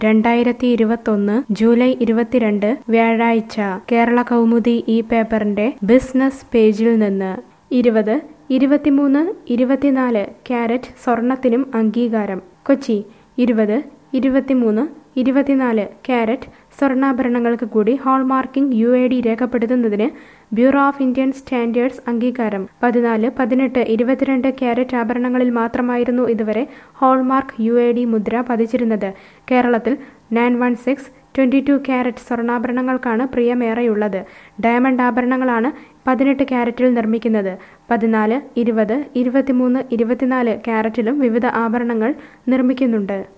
രണ്ടായിരത്തി ഇരുപത്തൊന്ന് ജൂലൈ ഇരുപത്തിരണ്ട് വ്യാഴാഴ്ച കേരള കൗമുദി ഈ പേപ്പറിന്റെ ബിസിനസ് പേജിൽ നിന്ന് ഇരുപത് ഇരുപത്തിമൂന്ന് ഇരുപത്തിനാല് ക്യാരറ്റ് സ്വർണത്തിനും അംഗീകാരം കൊച്ചി ഇരുപത് ഇരുപത്തിമൂന്ന് ഇരുപത്തിനാല് ക്യാരറ്റ് സ്വർണ്ണാഭരണങ്ങൾക്ക് കൂടി ഹോൾമാർക്കിംഗ് യു എ ഡി രേഖപ്പെടുത്തുന്നതിന് ബ്യൂറോ ഓഫ് ഇന്ത്യൻ സ്റ്റാൻഡേർഡ്സ് അംഗീകാരം പതിനാല് പതിനെട്ട് ഇരുപത്തിരണ്ട് ക്യാരറ്റ് ആഭരണങ്ങളിൽ മാത്രമായിരുന്നു ഇതുവരെ ഹോൾമാർക്ക് യു എ ഡി മുദ്ര പതിച്ചിരുന്നത് കേരളത്തിൽ nine one six twenty two carat സ്വർണ്ണാഭരണങ്ങൾക്കാണ് പ്രിയമേറെയുള്ളത് ഡയമണ്ട് ആഭരണങ്ങളാണ് പതിനെട്ട് ക്യാരറ്റിൽ നിർമ്മിക്കുന്നത് പതിനാല് ഇരുപത് ഇരുപത്തിമൂന്ന് ഇരുപത്തിനാല് ക്യാരറ്റിലും വിവിധ ആഭരണങ്ങൾ നിർമ്മിക്കുന്നുണ്ട്